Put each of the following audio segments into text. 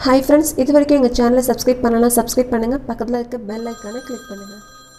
hi friends இது வரைக்கும் எங்கள் சேனலை சப்ஸ்கிரைப் பண்ணலாம் சப்ஸ்கிரைப் பண்ணுங்கள் பக்கத்தில் இருக்க பெல் ஐக்கானை கிளிக் பண்ணுங்கள்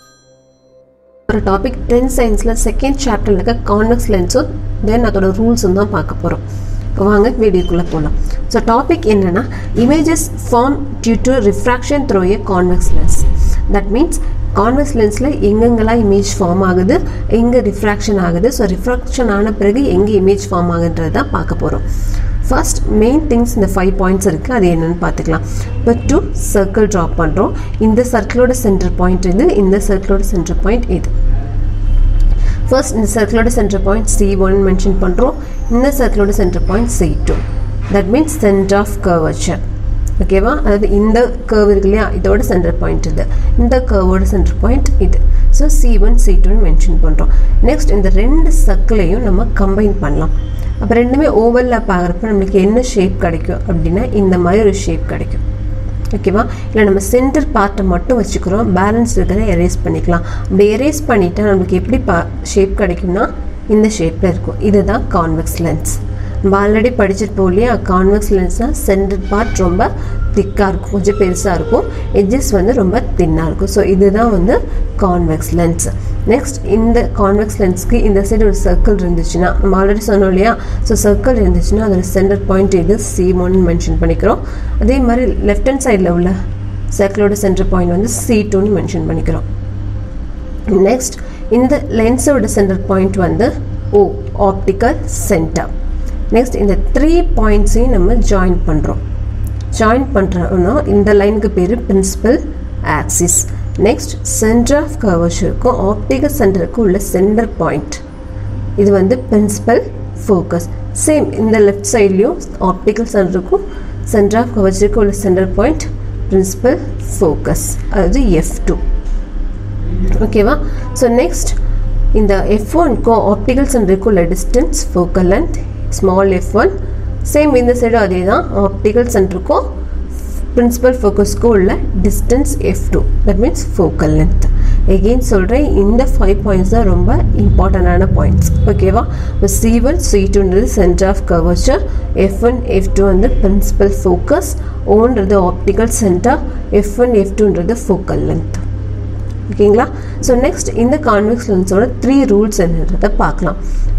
ஒரு டாபிக் டென்த் சயின்ஸில் செகண்ட் சாப்டரில் இருக்க கான்வெக்ஸ் லென்ஸும் தென் அதோட ரூல்ஸும் தான் பார்க்க போகிறோம் இப்போ வாங்க வீடியோக்குள்ளே போகலாம் ஸோ டாபிக் என்னென்னா images form due to refraction through a convex lens that means convex லென்ஸில் எங்கெங்கெல்லாம் இமேஜ் ஃபார்ம் ஆகுது எங்கே ரிஃப்ராக்ஷன் ஆகுது ஸோ ரிஃப்ராக்ஷன் ஆன பிறகு எங்கே இமேஜ் ஃபார்ம் ஆகுன்றது தான் பார்க்க போகிறோம் ஃபர்ஸ்ட் மெயின் திங்ஸ் இந்த ஃபைவ் பாயிண்ட்ஸ் இருக்குது அது என்னென்னு பார்த்துக்கலாம் இப்போ டூ சர்க்கிள் ட்ரா பண்ணுறோம் இந்த சர்க்கிளோட சென்டர் பாயிண்ட் இது இந்த சர்க்கிளோட சென்டர் பாயிண்ட் இது ஃபர்ஸ்ட் இந்த சர்க்கிளோட centre point C one mention பண்ணுறோம் இந்த சர்க்கிளோட centre point C two that means centre of curvature ஓகேவா அதாவது இந்த கர்வ் இருக்கு இல்லையா இதோட சென்டர் பாயிண்ட் இது இந்த கர்வோட சென்டர் பாயிண்ட் இது ஸோ சி ஒன் சி டூன்னு மென்ஷன் பண்ணுறோம் நெக்ஸ்ட் இந்த ரெண்டு சர்க்கிளையும் நம்ம கம்பைன் பண்ணலாம் அப்போ ரெண்டுமே ஓவர்லாப் ஆகிறப்ப நம்மளுக்கு என்ன ஷேப் கிடைக்கும் அப்படின்னா இந்த மாதிரி ஒரு ஷேப் கிடைக்கும் ஓகேவா இல்லை நம்ம சென்டர் பார்ட்டை மட்டும் வச்சுக்கிறோம் பேலன்ஸ் இருக்கிறத எரேஸ் பண்ணிக்கலாம் அப்படி எரேஸ் பண்ணிட்டா நம்மளுக்கு எப்படி பா ஷேப் கிடைக்கும்னா இந்த ஷேப்பில் இருக்கும் இதுதான் கான்வெக்ஸ் லென்ஸ் நம்ம ஆல்ரெடி படிச்சுட்டு போக இல்லையா கான்வெக்ஸ் லென்ஸ்னால் சென்டர் பார்ட் ரொம்ப திக்காக இருக்கும் கொஞ்சம் பெருசாக இருக்கும் எட்ஜஸ் வந்து ரொம்ப தின்னாக இருக்கும் ஸோ இதுதான் வந்து கான்வெக்ஸ் லென்ஸ் நெக்ஸ்ட் இந்த கான்வெக்ஸ் லென்ஸ்க்கு இந்த சைடு ஒரு சர்க்கிள் இருந்துச்சுன்னா நம்ம ஆல்ரெடி சொன்னோம் இல்லையா ஸோ சர்க்கிள் இருந்துச்சுன்னா அதோட சென்டர் பாயிண்ட் இது சி ஒன் மென்ஷன் பண்ணிக்கிறோம் அதே மாதிரி லெஃப்ட் ஹேண்ட் சைடில் உள்ள சர்க்கிளோட சென்டர் பாயிண்ட் வந்து சி டூன்னு மென்ஷன் பண்ணிக்கிறோம் நெக்ஸ்ட் இந்த லென்ஸோட சென்டர் பாயிண்ட் வந்து ஓ ஆப்டிக்கல் சென்டர் நெக்ஸ்ட் இந்த த்ரீ பாயிண்ட்ஸையும் நம்ம ஜாயின் பண்ணுறோம் ஜாயின் பண்ணுறோன்னா இந்த லைனுக்கு பேர் principal axis next centre of கர்வச்சருக்கும் ஆப்டிக்கல் சென்டருக்கும் உள்ள சென்டர் பாயிண்ட் இது வந்து பிரின்சிபல் ஃபோக்கஸ் சேம் இந்த லெஃப்ட் சைட்லேயும் ஆப்டிக்கல் சென்டருக்கும் சென்டர் ஆஃப் கர்வச்சருக்கும் உள்ள சென்டர் பாயிண்ட் பிரின்சிபல் ஃபோக்கஸ் அதாவது எஃப் டூ ஓகேவா ஸோ நெக்ஸ்ட் இந்த எஃப் ஒன்க்கும் ஆப்டிக்கல் சென்டருக்கும் உள்ள distance focal length small F one same இந்த சைடும் அதே தான் ஆப்டிக்கல் சென்டருக்கும் பிரின்சிபல் ஃபோக்கஸ்க்கும் உள்ள distance F two that means focal length again சொல்கிறேன் இந்த ஃபைவ் பாயிண்ட்ஸ் தான் ரொம்ப இம்பார்ட்டண்டான பாயிண்ட்ஸ் ஓகேவா இப்போ சி ஒன் சி டூன்றது centre of curvature F one F two வந்து பிரின்சிபல் ஃபோக்கஸ் ஓன்றது optical centre F one F டூன்றது ஃபோக்கல் லென்த் ஓகேங்களா ஸோ நெக்ஸ்ட் இந்த கான்வெக்ஸ் லென்ஸோட த்ரீ ரூல்ஸ் என்னன்றதை பார்க்கலாம்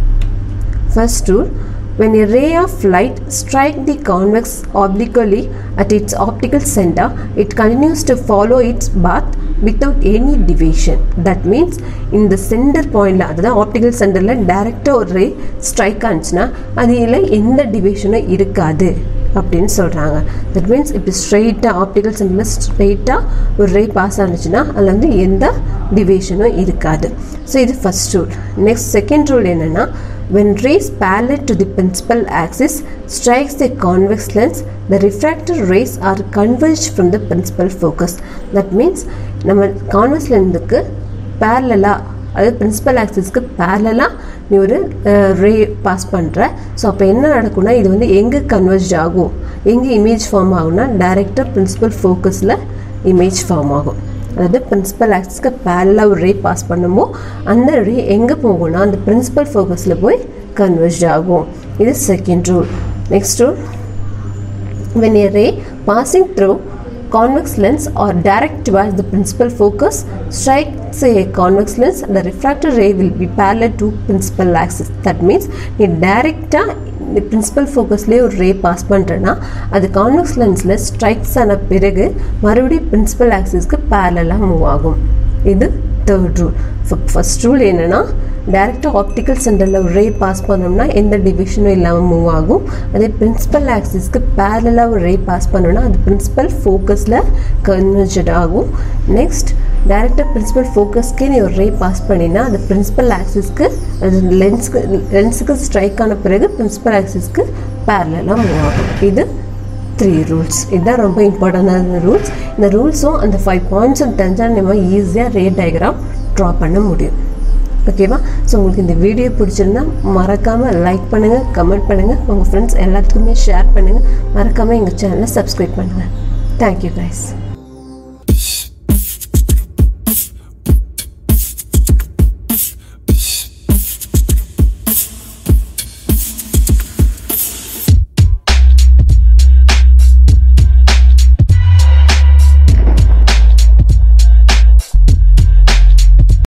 first rule when a ray of light strike the convex obliquely at its optical center it continues to follow its path without any deviation that means இந்த centre பாயிண்டில் அதுதான் optical சென்டரில் டைரெக்டாக ஒரு ரே strike ஆனிச்சுன்னா அதில் எந்த டிவிஷனும் இருக்காது அப்படின்னு சொல்கிறாங்க தட் மீன்ஸ் இப்போ ஸ்ட்ரெயிட்டாக ஆப்டிக்கல் சென்டரில் ஸ்ட்ரெயிட்டாக ஒரு ரே பாஸ் ஆனிச்சுன்னா அதில் வந்து எந்த டிவிஷனும் இருக்காது ஸோ இது first rule next second rule என்னென்னா when rays parallel to the principal axis strikes the convex lens the refracted rays are converged from the principal focus that means நம்ம கான்வெக்ஸ் லென்ஸுக்கு பேரலாக அதாவது பிரின்சிபல் ஆக்சிஸ்க்கு பேரலாக நீ ஒரு ரே பாஸ் பண்ணுற ஸோ அப்போ என்ன நடக்கும்னா இது வந்து எங்கே கன்வெர்ஜ் ஆகும் எங்கே இமேஜ் ஃபார்ம் ஆகும்னா டைரெக்டாக பிரின்சிபல் ஃபோக்கஸில் இமேஜ் ஃபார்ம் ஆகும் அதாவது பிரின்சிபல் ஆக்சிஸ்க்கு பேரலாக ஒரு ரே பாஸ் பண்ணுமோ அந்த ரே எங்கே போகும்னா அந்த பிரின்சிபல் ஃபோக்கஸில் போய் கன்வெர்ஜ் ஆகும் இது second rule next rule when a ray passing through convex lens or direct towards the principal focus strikes a convex lens the refracted ray will be parallel to principal axis that means நீ டைரெக்டாக இந்த principal ஃபோக்கஸ்லேயே ஒரு ரே pass பண்ணுறேன்னா அது convex லென்ஸில் strikes ஆன பிறகு மறுபடியும் principal ஆக்சிஸ்க்கு பேரலாக மூவ் ஆகும் இது தேர்ட் ரூல் ஃபஸ்ட் ரூல் என்னென்னா டேரெக்டாக ஆப்டிக்கல் சென்டரில் ஒரு ரே பாஸ் பண்ணோம்னா எந்த டிவிஷனும் இல்லாமல் மூவ் ஆகும் அதே பிரின்சிபல் ஆக்சிஸ்க்கு பேரலாக ஒரு ரே பாஸ் பண்ணோம்னா அது பிரின்சிபல் ஃபோக்கஸில் கன்வெர்ஜட் ஆகும் நெக்ஸ்ட் டேரெக்டாக பிரின்சிபல் ஃபோக்கஸ்க்கே நீ ஒரு ரே பாஸ் பண்ணினா அது பிரின்சிபல் ஆக்சிஸ்க்கு அது லென்ஸ்க்கு லென்ஸுக்கு ஸ்ட்ரைக் ஆன பிறகு பிரின்சிபல் ஆக்சிஸ்க்கு பேரலாக மூவ் ஆகும் இது த்ரீ ரூல்ஸ் இதுதான் ரொம்ப இம்பார்ட்டண்டான ரூல்ஸ் இந்த ரூல்ஸும் அந்த ஃபைவ் பாயிண்ட்ஸும் தெரிஞ்சால் நம்ம ஈஸியாக ரே டயக்ராம் ட்ரா பண்ண முடியும் ஓகேவா ஸோ உங்களுக்கு இந்த வீடியோ பிடிச்சிருந்தா மறக்காமல் லைக் பண்ணுங்கள் கமெண்ட் பண்ணுங்கள் உங்கள் ஃப்ரெண்ட்ஸ் எல்லாத்துக்குமே ஷேர் பண்ணுங்கள் மறக்காமல் எங்கள் சேனலை சப்ஸ்கிரைப் பண்ணுங்கள் தேங்க்யூ கைஸ்